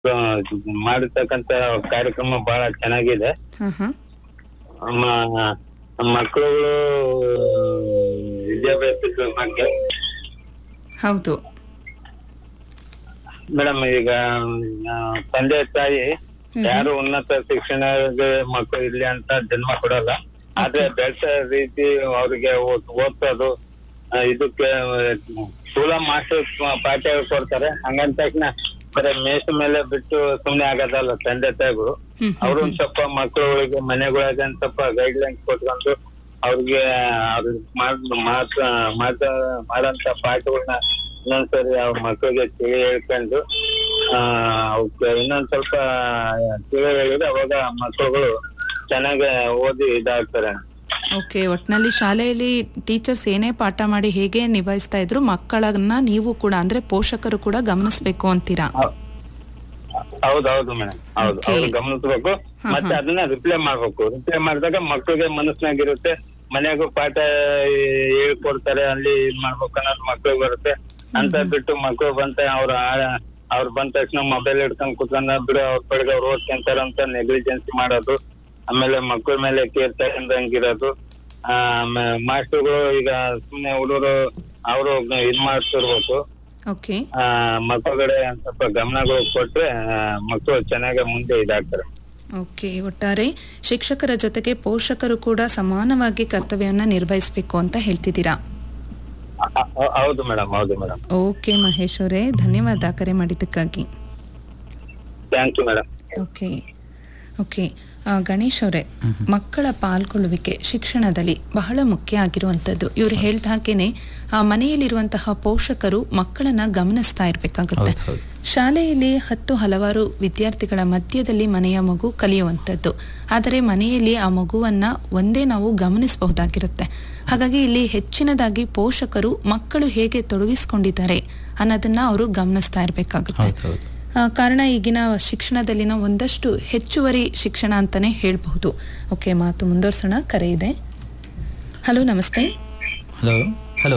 ಆ, ಮಾಡಿರ್ತಕ್ಕಂತ ಕಾರ್ಯಕ್ರಮ ಬಹಳ ಚೆನ್ನಾಗಿದೆ ಹಾ ಹಾ ಮ- ಮಕ್ಕಳುಗಳು ವಿದ್ಯಾಭ್ಯಾಸದ ಬಗ್ಗೆ ಹೌದು ಮೇಡಮ್ ಈಗ ಆ, ತಂದೆ ತಾಯಿ ಯಾರು ಉನ್ನತ ಶಿಕ್ಷಣಕ್ಕೆ ಮಕ್ಕಳು ಇಲ್ಲಿ ಅಂತ ಜನ್ಮ ಕೊಡಲ್ಲ ಆದ್ರೆ ಬೆಳ್ಸ ರೀತಿ ಅವ್ರಿಗೆ ಓದ್- ಓದ್ಸೋದು ಆ, ಇದಕ್ಕೆ ಸ್ಥೂಲ ಮಾಸ್ಟರ್ ಪಾಠ ಕೊಡ್ತಾರೆ ಹಂಗಂದ ತಕ್ಷಣ ಬರೀ ಮೇಷ ಮೇಲೆ ಬಿಟ್ಟು ಸುಮ್ನೆ ಆಗೋದಲ್ಲ ತಂದೆ ತಾಯಿಗಳು ಹ್ಮ್ ಅವ್ರು ಒಂದ್ ಸ್ವಲ್ಪ ಮಕ್ಕಳುಗಳಿಗೆ ಮನೆಗಳಿಗೆ ಒಂದ್ ಸ್ವಲ್ಪ ಗೈಡ್ ಲೈನ್ಸ್ ಕೊಟ್ಕೊಂಡು ಅವ್ರಿಗೆ ಅವ್ರ ಮಾಡ್ ಮಾತ ಮಾತ ಮಾಡಂತ ಪಾಠಗಳನ್ನ ಇನ್ನೊಂದ್ಸರಿ ಅವ್ರ ಮಕ್ಕಳಿಗೆ ತಿಳಿ ಹೇಳ್ಕೊಂಡು ಆ ಅವಕ್ಕೆ ಇನ್ನೊಂದ್ ಸ್ವಲ್ಪ ತಿಳಿ ಹೇಳಿದ್ರೆ ಅವಾಗ ಮಕ್ಕಳುಗಳು ಚೆನ್ನಾಗಿ ಓದಿ ಇದಾಗ್ತಾರೆ ಓಕೆ ಒಟ್ನಲ್ಲಿ ಶಾಲೆಯಲ್ಲಿ ಟೀಚರ್ಸ್ ಏನೇ ಪಾಠ ಮಾಡಿ ಹೇಗೆ ನಿಭಾಯಿಸ್ತಾ ಇದ್ರು ಮಕ್ಕಳನ್ನ ನೀವು ಕೂಡ ಅಂದ್ರೆ ಪೋಷಕರು ಕೂಡ ಗಮನಿಸ್ಬೇಕು ಅಂತೀರಾ ಹೌದೌದು ಮೇಡಮ್ ಹೌದು Okay. ಅವ್ರು ಗಮನಿಸ್ಬೇಕು ಮತ್ತೆ ಅದನ್ನ ರಿಪ್ಲೈ ಮಾಡ್ಬೇಕು ರಿಪ್ಲೈ ಮಾಡಿದಾಗ ಮಕ್ಕಳಿಗೆ ಮನಸ್ಸಿನಾಗಿರುತ್ತೆ ಮನೆಯಾಗೂ ಪಾಠ ಹೇಳ್ಕೊಡ್ತಾರೆ ಅಲ್ಲಿ ಇದ್ ಮಾಡ್ಬೇಕು ಅನ್ನೋದು ಮಕ್ಳಿಗೆ ಬರುತ್ತೆ ಅಂತ ಬಿಟ್ಟು ಮಕ್ಳು ಬಂತ ಅವ್ರ ಅವ್ರು ಬಂದ ತಕ್ಷಣ ಮೊಬೈಲ್ ಹಿಡ್ಕೊಂಡ್ ಕುತ್ಕೊಂಡ ಬಿಡು ಅವ್ರ ಕಡೆಗೆ ಅವ್ರು ಓದ್ಕೊಂತಾರ ಅಂತ ನೆಗ್ಲಿಜೆನ್ಸಿ ಮಾಡೋದು ಆಮೇಲೆ ಮಕ್ಳ ಮೇಲೆ ಕೇರ್ ತಗೊಂಡಂಗಿರೋದು ಆ ಮಾಸ್ಟರ್ಗಳು ಈಗ ಸುಮ್ನೆ ಹುಡುಗರು ಅವರು ಇದ್ ಮಾಡ್ತಿರ್ಬೇಕು ಓಕೆ ಆ ಮಕ್ಕಳುಗಡೆ ಒಂದ್ ಸ್ವಲ್ಪ ಗಮನಗಳು ಕೊಟ್ರೆ ಆ, ಮಕ್ಕಳು ಚೆನ್ನಾಗಿ ಮುಂದೆ ಇದಾಗ್ತಾರೆ ಓಕೆ ಒಟ್ಟಾರೆ ಶಿಕ್ಷಕರ ಜೊತೆಗೆ ಪೋಷಕರು ಕೂಡ ಸಮಾನವಾಗಿ ಕರ್ತವ್ಯವನ್ನ ನಿರ್ವಹಿಸಬೇಕು ಅಂತ ಹೇಳ್ತಿದ್ದೀರಾ ಅ- ಅ- ಹೌದು ಮೇಡಮ್ ಹೌದು ಮೇಡಮ್ ಓಕೆ ಮಹೇಶ್ ಅವರೇ ಧನ್ಯವಾದ ಕರೆ ಮಾಡಿದ್ದಕ್ಕಾಗಿ thank you madam okay okay ಆ, ಗಣೇಶ್ ಅವರೇ ಮಕ್ಕಳ ಪಾಲ್ಗೊಳ್ಳುವಿಕೆ ಶಿಕ್ಷಣದಲ್ಲಿ ಬಹಳ ಮುಖ್ಯ ಆಗಿರುವಂಥದ್ದು ಇವರು ಹೇಳ್ದ ಹಾಗೇನೆ ಆ ಮನೆಯಲ್ಲಿರುವಂತಹ ಪೋಷಕರು ಮಕ್ಕಳನ್ನ ಗಮನಿಸ್ತಾ ಇರಬೇಕಾಗುತ್ತೆ ಹೌದು, ಹೌದು. ಶಾಲೆಯಲ್ಲಿ ಹತ್ತು ಹಲವಾರು ವಿದ್ಯಾರ್ಥಿಗಳ ಮಧ್ಯದಲ್ಲಿ ಮನೆಯ ಮಗು ಕಲಿಯುವಂಥದ್ದು ಆದರೆ ಮನೆಯಲ್ಲಿ ಆ ಮಗುವನ್ನ ಒಂದೇ ನಾವು ಗಮನಿಸಬಹುದಾಗಿರುತ್ತೆ ಹಾಗಾಗಿ ಇಲ್ಲಿ ಹೆಚ್ಚಿನದಾಗಿ ಪೋಷಕರು ಮಕ್ಕಳು ಹೇಗೆ ತೊಡಗಿಸ್ಕೊಂಡಿದ್ದಾರೆ ಅನ್ನೋದನ್ನ ಅವರು ಗಮನಿಸ್ತಾ ಇರಬೇಕಾಗುತ್ತೆ ಹೌದು ಹೌದು ಆ, ಕಾರಣ ಈಗಿನ ಶಿಕ್ಷಣದಲ್ಲಿನ ಒಂದಷ್ಟು ಹೆಚ್ಚುವರಿ ಶಿಕ್ಷಣ ಅಂತಾನೆ ಹೇಳ್ಬಹುದು ಓಕೆ ಮಾತು ಮುಂದುವರ್ಸೋಣ ಕರೆ ಇದೆ ಹಲೋ ನಮಸ್ತೆ ಹಲೋ ಹಲೋ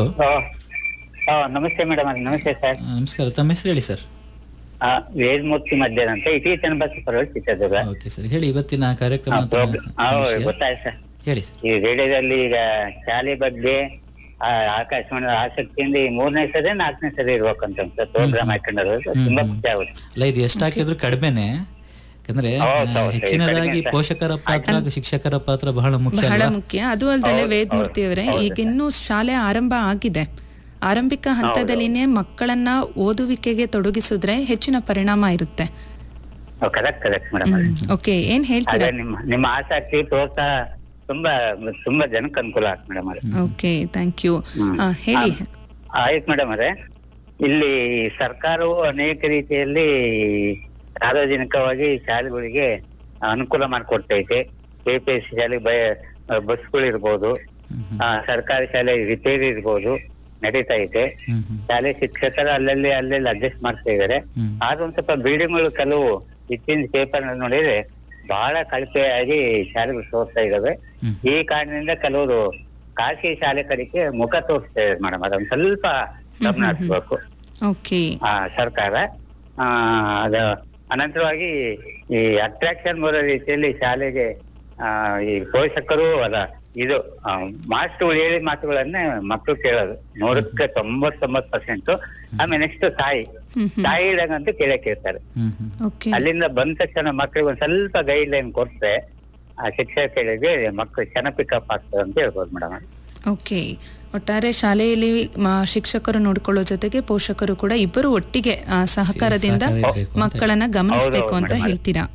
ನಮಸ್ತೆ ಮೇಡಮ್ ನಮಸ್ತೆ ಸರ್ ನಮಸ್ಕಾರ ತಮ್ಮ ಹೆಸರು ಹೇಳಿ ಸರ್ ವೇದಮೂರ್ತಿ ಮಧ್ಯಾಹ್ನ ಅಂತ ಇತ್ತೀಚಿನ ಬಸ್ ಪರವಾಗಿ ಚಿತ್ರದುರ್ಗ ಓಕೆ ಸರ್ ಹೇಳಿ ಇವತ್ತಿನ ಕಾರ್ಯಕ್ರಮ ಅಥವಾ ಪ್ರಾಬ್ಲಮ್ ವಿಷಯ? ಗೊತ್ತಾಯ್ತು ಸರ್ ಹೇಳಿ ಸರ್ ಈ ರೇಡಿಯೋದಲ್ಲಿ ಈಗ ಶಾಲೆ ಬಗ್ಗೆ ಆ, ಆಕಾಶವಾಣಿ ಆಸಕ್ತಿಯಿಂದ ಈ ಮೂರನೇ ಸರಿ ನಾಲ್ಕನೇ ಸರಿ ಇರ್ಬೇಕಂತ ಸರ್ ಪ್ರೋಗ್ರಾಮ್ ಹಾಕೊಂಡಿರೋದು ತುಂಬಾ ಖುಷಿ ಆಗುತ್ತೆ ಅಲ್ಲ ಇದು ಎಷ್ಟು ಹಾಕಿದ್ರು ಕಡಿಮೆನೆ ಯಾಕಂದ್ರೆ ಹೌದು, ಆ, ಹೌದು, ಹೆಚ್ಚಿನದಾಗಿ ಕಡಿಮೆ ಅಂತ. ಪೋಷಕರ ಪಾತ್ರ ಹಾಗೂ ಶಿಕ್ಷಕರ ಪಾತ್ರ ಬಹಳ ಮುಖ್ಯ ಬಹಳ ಅಲ್ವಾ ಮುಖ್ಯ ಅದು ಅಲ್ದಲೆ ವೇದಮೂರ್ತಿ ಅವರೇ ಈಗ ಇನ್ನೂ ಶಾಲೆ ಆರಂಭ ಆಗಿದೆ ಆರಂಭಿಕ ಹಂತದಲ್ಲಿನೇ ಮಕ್ಕಳನ್ನ ಓದುವಿಕೆಗೆ ತೊಡಗಿಸಿದ್ರೆ ಹೆಚ್ಚಿನ ಪರಿಣಾಮ ಇರುತ್ತೆ ಕರೆಕ್ಟ್ ಕರೆಕ್ಟ್ ಮೇಡಮ್ ಓಕೆ ಏನ್ ಹೇಳ್ತೀರಾ ಅದೇ ನಿಮ್ಮ ನಿಮ್ಮ ಆಸಕ್ತಿ ಪ್ರೋತ್ಸಾಹ ತುಂಬಾ ತುಂಬಾ ಜನಕ್ಕೆ ಅನುಕೂಲ ಆಗ್ತದೆ ಮೇಡಮ್ ಅವ್ರೆ ಓಕೆ ಥ್ಯಾಂಕ್ ಯು ಹೇಳಿ ಆಯ್ತು ಮೇಡಮ್ ಅವರೇ ಇಲ್ಲಿ ಸರ್ಕಾರವು ಅನೇಕ ರೀತಿಯಲ್ಲಿ ಸಾರ್ವಜನಿಕವಾಗಿ ಶಾಲೆಗಳಿಗೆ ಅನುಕೂಲ ಮಾಡಿಕೊಡ್ತೈತೆ ಕೆ ಪಿ ಎಸ್ ಶಾಲೆ ಬಸ್ಗಳು ಇರ್ಬೋದು ಆ, ಸರ್ಕಾರಿ ಶಾಲೆ ರಿಪೇರಿ ಇರ್ಬೋದು ನಡೀತಾ ಐತೆ ಹ್ಮ್ ಹ್ಮ್ ಶಾಲೆ ಶಿಕ್ಷಕರು ಅಲ್ಲಲ್ಲಿ ಅಲ್ಲೆಲ್ಲಿ ಅಡ್ಜಸ್ಟ್ ಮಾಡ್ತಾ ಇದಾರೆ ಹ್ಮ್. ಆದ್ರೂ ಒಂದ್ ಸ್ವಲ್ಪ ಬಿಲ್ಡಿಂಗ್ಗಳು ಕೆಲವು ಇತ್ತಿನ ಪೇಪರ್ ನೋಡಿದ್ರೆ ಬಹಳ ಕಳಪೆಯಾಗಿ ಶಾಲೆಗಳು ತೋರಿಸ್ತಾ ಇದಾವೆ ಹ್ಮ್. ಈ ಕಾರಣದಿಂದ ಕೆಲವರು ಖಾಸಗಿ ಶಾಲೆ ಕಡೆಗೆ ಮುಖ ತೋರಿಸ್ತಾ ಇದ್ದಾರೆ ಮೇಡಮ್ ಅದೊಂದ್ ಸ್ವಲ್ಪ ಗಮನ ಹರಿಸ್ಬೇಕು ಓಕೆ ಆ ಸರ್ಕಾರ ಆ ಅದ ಅನಂತರವಾಗಿ ಈ ಅಟ್ರಾಕ್ಷನ್ ಬರೋ ರೀತಿಯಲ್ಲಿ ಶಾಲೆಗೆ ಆ ಈ ಪೋಷಕರು ಅದ ಇದು ಮಾಸ್ಟರ್ಗಳು ಹೇಳಿದ ಮಾತುಗಳನ್ನೇ ಮಕ್ಕಳು ಕೇಳೋದು ನೂರಕ್ಕೆ ತೊಂಬತ್ತೊಂಬತ್ತು ಪರ್ಸೆಂಟ್ ಆಮೇಲೆ ನೆಕ್ಸ್ಟ್ ತಾಯಿ ಹ್ಮ್ ಹ್ಮ್ ತಾಯಿ ಇಡಂಗಂತೂ ಕೇಳೇ ಕೇಳ್ತಾರೆ ಹ್ಮ್ ಹ್ಮ್ ಓಕೆ ಅಲ್ಲಿಂದ ಬಂದ ತಕ್ಷಣ ಮಕ್ಕಳಿಗೆ ಒಂದ್ ಸ್ವಲ್ಪ ಗೈಡ್ ಲೈನ್ ಕೊಟ್ರೆ ಆ ಶಿಕ್ಷಕರಿಗೆ ಮಕ್ಕಳು ಚೆನ್ನಾಗಿ ಪಿಕಪ್ ಆಗ್ತದೆ ಅಂತ ಹೇಳ್ಬೋದು ಮೇಡಮ್ ಓಕೆ ಒಟ್ಟಾರೆ ಶಾಲೆಯಲ್ಲಿ ಮ- ಶಿಕ್ಷಕರು ನೋಡ್ಕೊಳ್ಳೋ ಜೊತೆಗೆ ಪೋಷಕರು ಕೂಡ ಇಬ್ಬರು ಒಟ್ಟಿಗೆ ಆ, ಸಹಕಾರದಿಂದ ಸಹಕಾರ ಇರ್ಬೇಕು ಅಂತ. ಮಕ್ಕಳನ್ನ ಗಮನಿಸಬೇಕು ಹೌದು, ಅಂತ ಮೇಡಮ್. ಹೇಳ್ತೀರಾ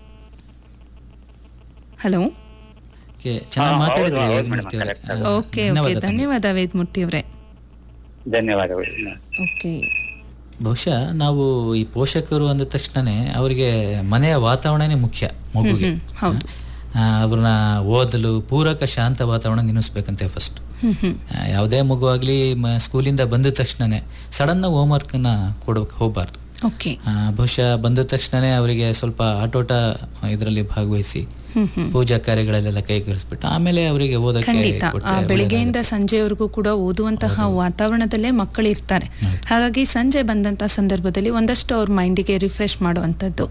ಹಲೋ ಓಕೆ ಚೆನ್ನಾಗಿ ಹಾ, ಮಾತಾಡಿದ್ರಿ ಹೌದು, ಹೌದು ವೇದಮೂರ್ತಿ ಅವರೇ. ಮೇಡಮ್, ಆ, ಓಕೆ ಓಕೆ ಧನ್ಯವಾದ ತಮಗೆ. ಧನ್ಯವಾದ ವೇದಮೂರ್ತಿ ಅವರೇ ಧನ್ಯವಾದಗಳು ಓಕೆ ಬಹುಶಃ ನಾವು ಈ ಪೋಷಕರು ಅಂದ ತಕ್ಷಣನೇ ಅವರಿಗೆ ಮನೆಯ ವಾತಾವರಣನೇ ಮುಖ್ಯ ಮಗುಗೆ ಹ್ಮ್, ಹೌದು. ಆ, ಅವ್ರನ್ನ ಓದಲು ಪೂರಕ ಶಾಂತ ವಾತಾವರಣ ನಿಲ್ಲಿಸ್ಬೇಕಂತೆ ಫಸ್ಟ್ ಹ್ಮ್ ಹ್ಮ್ ಯಾವುದೇ ಮಗು ಆಗಲಿ ಸ್ಕೂಲಿಂದ ಬಂದ ತಕ್ಷಣನೇ ಸಡನ್ನ ಹೋಮ್ವರ್ಕ್ನ ಕೊಡೋಕೆ ಹೋಗಬಾರ್ದು ಓಕೆ ಬಹುಶಃ ಬಂದ ತಕ್ಷಣನೇ ಅವರಿಗೆ ಸ್ವಲ್ಪ ಆಟೋಟ ಇದರಲ್ಲಿ ಭಾಗವಹಿಸಿ ಹ್ಮ್ ಹ್ಮ್ ಪೂಜಾ ಕಾರ್ಯಗಳಲ್ಲೆಲ್ಲ ಕೈಗೂಡಿಸ್ಬಿಟ್ಟು ಆಮೇಲೆ ಅವರಿಗೆ ಓದಕ್ಕೆ ಖಂಡಿತ ಆ, ಕೊಟ್ರೆ ಬೆಳಿಗ್ಗೆಯಿಂದ ಸಂಜೆವರೆಗೂ ಕೂಡ ಓದುವಂತಹ ವಾತಾವರಣದಲ್ಲೇ ಮಕ್ಕಳು ಇರ್ತಾರೆ ಹಾಗಾಗಿ ಸಂಜೆ ಬಂದಂತಹ ಸಂದರ್ಭದಲ್ಲಿ ಒಂದಷ್ಟು ಅವ್ರ ಮೈಂಡಿಗೆ ರಿಫ್ರೆಶ್ ಮಾಡುವಂಥದ್ದು